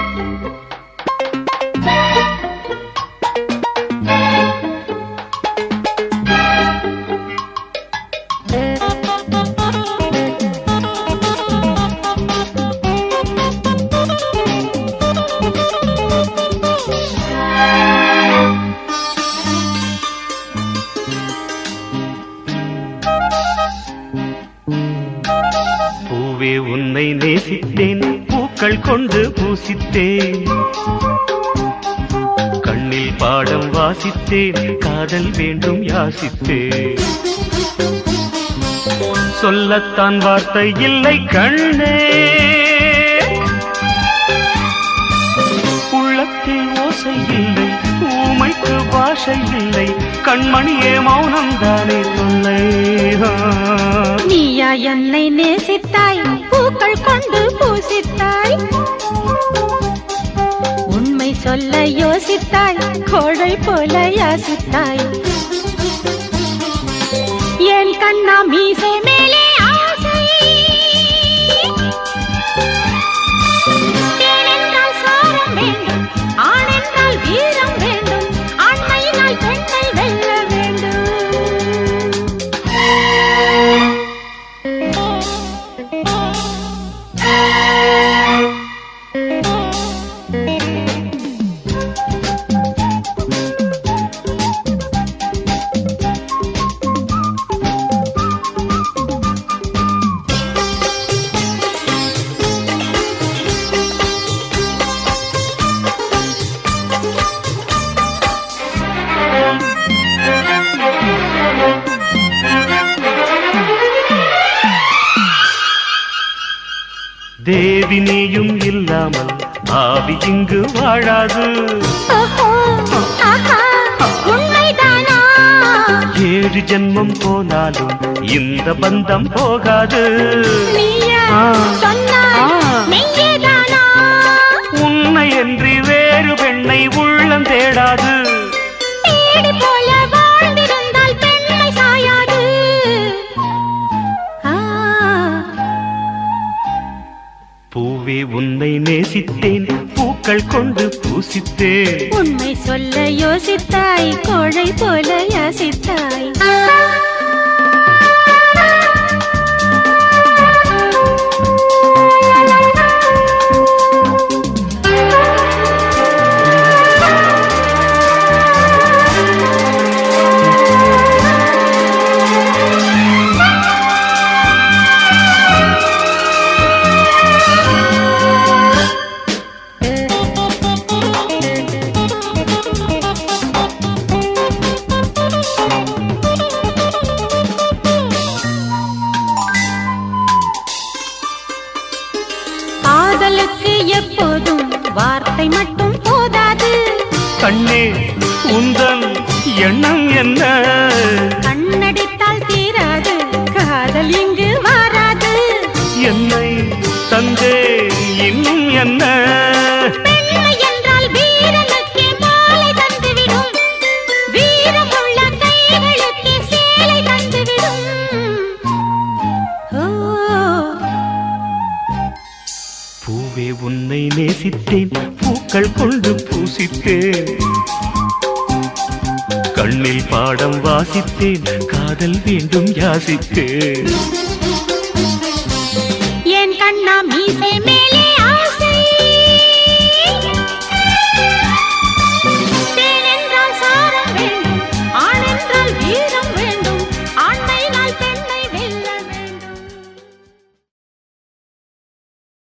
பூவே உன்னை நேசித்தேன் பூக்கள் கொண்டு பூசித்தேன் கண்ணில் பாடம் வாசித்தேன் காதல் வேண்டும் யாசித்தேன் சொல்லத்தான் வார்த்தை இல்லை கண்ணே உள்ளத்தில் ஓசை இல்லை ஊமைக்கு பாஷை இல்லை கண்மணியே மௌனம் தானே சொல்லை நீயா என்னை நேசித்தாய் பூக்கள் கொண்டு பூசித்தாய் உண்மை சொல்ல யோசித்தாய் கோழை போல யாசித்தாய் என் கண்ணா மீசை மேலே ஆசை தேனென்றால் சாரம் வேண்டும் ஆணென்றால் வீரம் வேண்டும் ஆண்மையினால் பெண்ணை வெல்ல வேண்டும் தேவி நீயும் இல்லாமல் ஆவி இங்கு வாழாது ஓஹோ, ஆஹா, உண்மைதானா? ஏழு ஜென்மம் போனாலும் இந்த பந்தம் போகாது நீயா ஆ. சொன்னாய், ஆ. மெய்யேதானா? உன்னை என்று வேறு பெண்ணை உள்ளம் தேடாது தேடி போல வாழ்ந்திருந்தால் பெண்மை சாயாது. ஆ, பூவே உன்னை நேசித்தேன் பூக்கள் கொண்டு பூசித்தேன் உண்மை சொல்ல யோசித்தாய் கோழை போல யாசித்தாய் காதலுக்கு எப்போதும் வார்த்தை மட்டும் போதாது கண்ணே உந்தன் எண்ணம் என்ன கண்ணடித்தால் தீராது காதல் இங்கு மாறாது என்னை தந்தே இன்னும் என்ன பெண்மை என்றால் வீரனுக்கே மாலை தந்துவிடும் வீரமுள்ள கைகளுக்கே சேலை தந்துவிடும் ஓ பூவே உன்னை நேசித்தேன் பூக்கள் கொண்டு பூசித்தேன் கண்ணில் பாடம் வாசித்தேன் காதல் வேண்டும் யாசித்தேன் என் கண்ணா மீசை மேலே